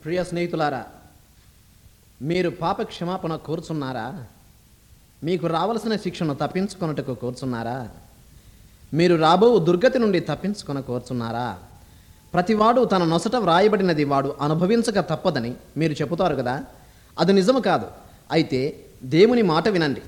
ప్రియ స్నేహితులారా మీరు పాప క్షమాపణ కోరుచున్నారా మీకు రావలసిన శిక్షను తప్పించుకొనుటకు కోరుచున్నారా మీరు రాబో దుర్గతి నుండి తప్పించుకొన కోరుచున్నారా ప్రతివాడు తన నొసట వ్రాయబడినది వాడు అనుభవించక తప్పదని మీరు చెబుతారు కదా అది నిజము కాదు అయితే దేవుని మాట వినండి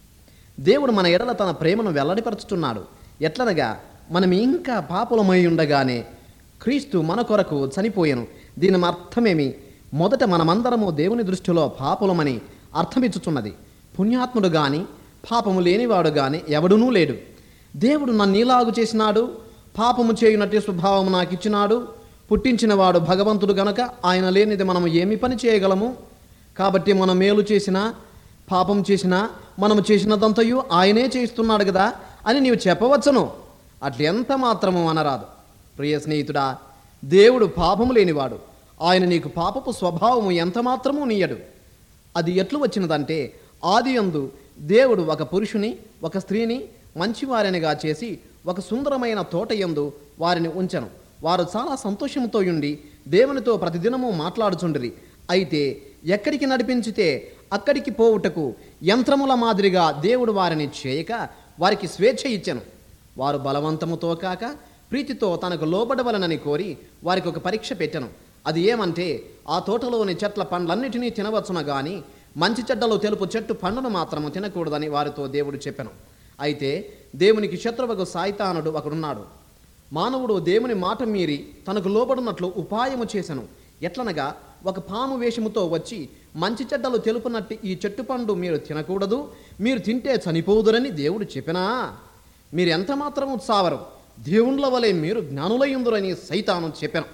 దేవుడు మన ఎడల తన ప్రేమను వెల్లడిపరుచుతున్నాడు ఎట్లనగా మనం ఇంకా పాపులమై ఉండగానే క్రీస్తు మన కొరకు చనిపోయెను దీని అర్థమేమి మొదట మనమందరము దేవుని దృష్టిలో పాపులమని అర్థమిచ్చుచున్నది పుణ్యాత్ముడు గాని పాపము లేనివాడు గాని ఎవడునూ లేడు దేవుడు నన్ను ఇలాగు చేసినాడు పాపము చేయునట్టి స్వభావము నాకు ఇచ్చినాడు పుట్టించినవాడు భగవంతుడు గనక ఆయన లేనిది మనము ఏమి పని చేయగలము కాబట్టి మనం మేలు చేసినా పాపం చేసినా మనము చేసినదంతయు ఆయనే చేయిస్తున్నాడు కదా అని నీవు చెప్పవచ్చును అట్లా ఎంత మాత్రము అనరాదు ప్రియ స్నేహితుడా దేవుడు పాపము లేనివాడు ఆయన నీకు పాపపు స్వభావము ఎంత మాత్రము నీయడు అది ఎట్లు వచ్చినదంటే ఆది యందు దేవుడు ఒక పురుషుని ఒక స్త్రీని మంచివారినిగా చేసి ఒక సుందరమైన తోట యందు వారిని ఉంచెను వారు చాలా సంతోషంతో ఉండి దేవునితో ప్రతిదినము మాట్లాడుచుండిరి అయితే ఎక్కడికి నడిపించితే అక్కడికి పోవుటకు యంత్రముల మాదిరిగా దేవుడు వారిని చేయక వారికి స్వేచ్ఛ ఇచ్చెను వారు బలవంతముతో కాక ప్రీతితో తనకు లోబడవలనని కోరి వారికి ఒక పరీక్ష పెట్టెను అది ఏమంటే ఆ తోటలోని చెట్ల పండ్లన్నిటినీ తినవచ్చున గాని మంచి చెడ్డలు తెలుపు చెట్టు పండును మాత్రము తినకూడదని వారితో దేవుడు చెప్పెను అయితే దేవునికి శత్రువుకు సాయితానుడు ఒకడున్నాడు మానవుడు దేవుని మాట మీరి తనకు లోబడినట్లు ఉపాయము చేసెను ఎట్లనగా ఒక పాము వేషముతో వచ్చి మంచి చెడ్డలు తెలుపునట్టు ఈ చెట్టు పండు మీరు తినకూడదు మీరు తింటే చనిపోదురని దేవుడు చెప్పినా మీరు ఎంత మాత్రము సావరు దేవుళ్ళ వలె మీరు జ్ఞానులయ్యుందురని సైతాను చెప్పాను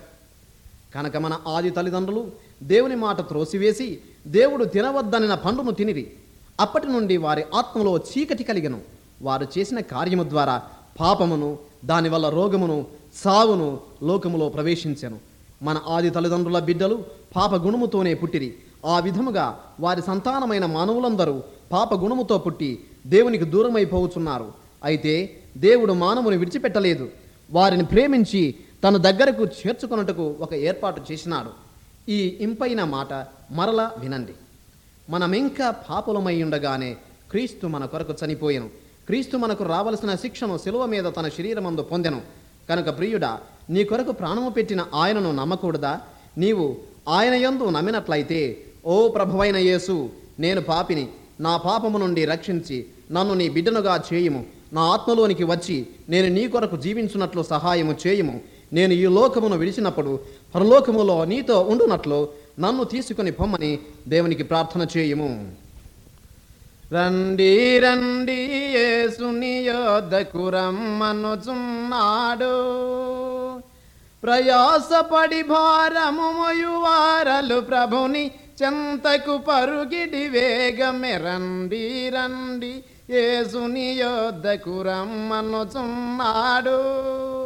కనుక మన ఆది తల్లిదండ్రులు దేవుని మాట త్రోసివేసి దేవుడు తినవద్దనిన పండును తినిరి అప్పటి నుండి వారి ఆత్మలో చీకటి కలిగను వారు చేసిన కార్యము ద్వారా పాపమును దానివల్ల రోగమును సావును లోకములో ప్రవేశించెను మన ఆది తల్లిదండ్రుల బిడ్డలు పాప గుణముతోనే పుట్టిరి ఆ విధముగా వారి సంతానమైన మానవులందరూ పాప గుణముతో పుట్టి దేవునికి దూరమైపోవచ్చున్నారు అయితే దేవుడు మానవుని విడిచిపెట్టలేదు వారిని ప్రేమించి తన దగ్గరకు చేర్చుకొనుటకు ఒక ఏర్పాటు చేసినాడు ఈ ఇంపైన మాట మరల వినండి మనమింకా పాపులమై ఉండగానే క్రీస్తు మన కొరకు చనిపోయెను క్రీస్తు మనకు రావలసిన శిక్షను శిలువ మీద తన శరీరమందు పొందెను కనుక ప్రియుడా నీ కొరకు ప్రాణము పెట్టిన ఆయనను నమ్మకూడదా నీవు ఆయన యందు నమ్మినట్లయితే ఓ ప్రభువైన యేసు నేను పాపిని నా పాపము నుండి రక్షించి నన్ను నీ బిడ్డనుగా చేయుము నా ఆత్మలోనికి వచ్చి నేను నీ కొరకు జీవించున్నట్లు సహాయము చేయుము నేను ఈ లోకమును విడిచినప్పుడు పరలోకములో నీతో ఉండునట్లు నన్ను తీసుకుని పొమ్మని దేవునికి ప్రార్థన చేయుము రండి రండి యేసుని యొద్దకు రమ్మనుచున్నాడు ప్రయాసపడి భారము మోయువారలు ప్రభుని చెంతకు పరుగిడి వేగమే రండి రండి యేసుని యొద్దకు రమ్మనుచున్నాడు